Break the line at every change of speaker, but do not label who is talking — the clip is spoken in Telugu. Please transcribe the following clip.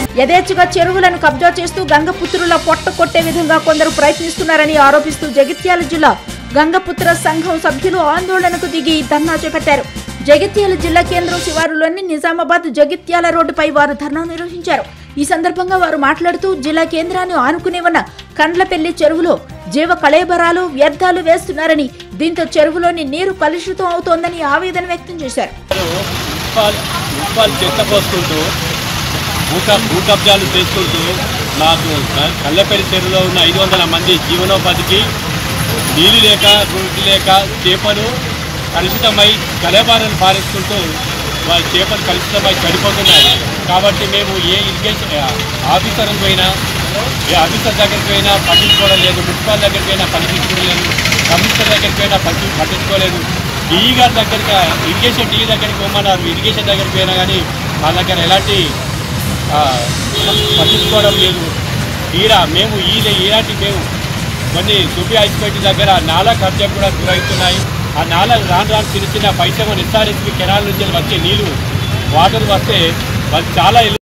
యథేచ్ఛగా చెరువులను కబ్జా చేస్తూ గంగపుత్రుల పొట్ట కొట్టే విధంగా కొందరు ప్రయత్నిస్తున్నారని ఆరోపిస్తూ జగిత్యాల జిల్లా గంగపుత్ర సంఘం సభ్యులు ఆందోళనకు దిగి ధర్నా చేపట్టారు జగిత్యాల జిల్లా కేంద్రం శివారులోని నిజామాబాద్ జగిత్యాల రోడ్డుపై వారు ధర్నా నిర్వహించారు ఈ సందర్భంగా వారు మాట్లాడుతూ జిల్లా కేంద్రాన్ని ఆనుకునే ఉన్న కండ్లపెల్లి చెరువులో జీవ కళేబరాలు వ్యర్థాలు వేస్తున్నారని దీంతో చెరువులోని నీరు కలుషితం అవుతోందని ఆవేదన వ్యక్తం చేశారు
మున్సిపాల్ మున్సిపాల్ చెత్త పోసుకుంటూ భూక భూ కబ్జాలు చేసుకుంటూ మాకు క- కళ్ళపల్లి చెరువులో ఉన్న ఐదు వందల మంది జీవనోపాధికి నీళ్లు లేక రోడ్డు లేక చేపలు కలుషితమై కలేబారలు పారేసుకుంటూ వాళ్ళ చేపలు కలుషితమై చనిపోతున్నాయి కాబట్టి మేము ఏ ఇరిగేషన్ ఆఫీసర్ పోయినా ఏ ఆఫీసర్ దగ్గరికి పోయినా పట్టించుకోవడం లేదు మున్సిపల్ దగ్గరికి పోయినా పట్టించుకోలేదు కమిషనర్ దగ్గరికి పోయినా పట్టి పట్టించుకోలేదు డిఈ గారి దగ్గరికి ఇరిగేషన్ డిఈ దగ్గరికి పోమన్నారు ఇరిగేషన్ దగ్గరికి పోయినా కానీ మా దగ్గర ఎలాంటి ఆ, పట్టించుకోవడం లేదు ఈడ మేము ఈ ఇలాంటి మేము కొన్ని దుబ్బి ఐస్పెట్టి దగ్గర నాలా కబ్జా కూడా గురవుతున్నాయి ఆ నాలా రాను రాను చిన్న చిన్న పైసలు ఎస్ఆర్ఎస్పి కెనాల్ నుంచి వచ్చే నీళ్లు వాటర్ వస్తే వాళ్ళు చాలా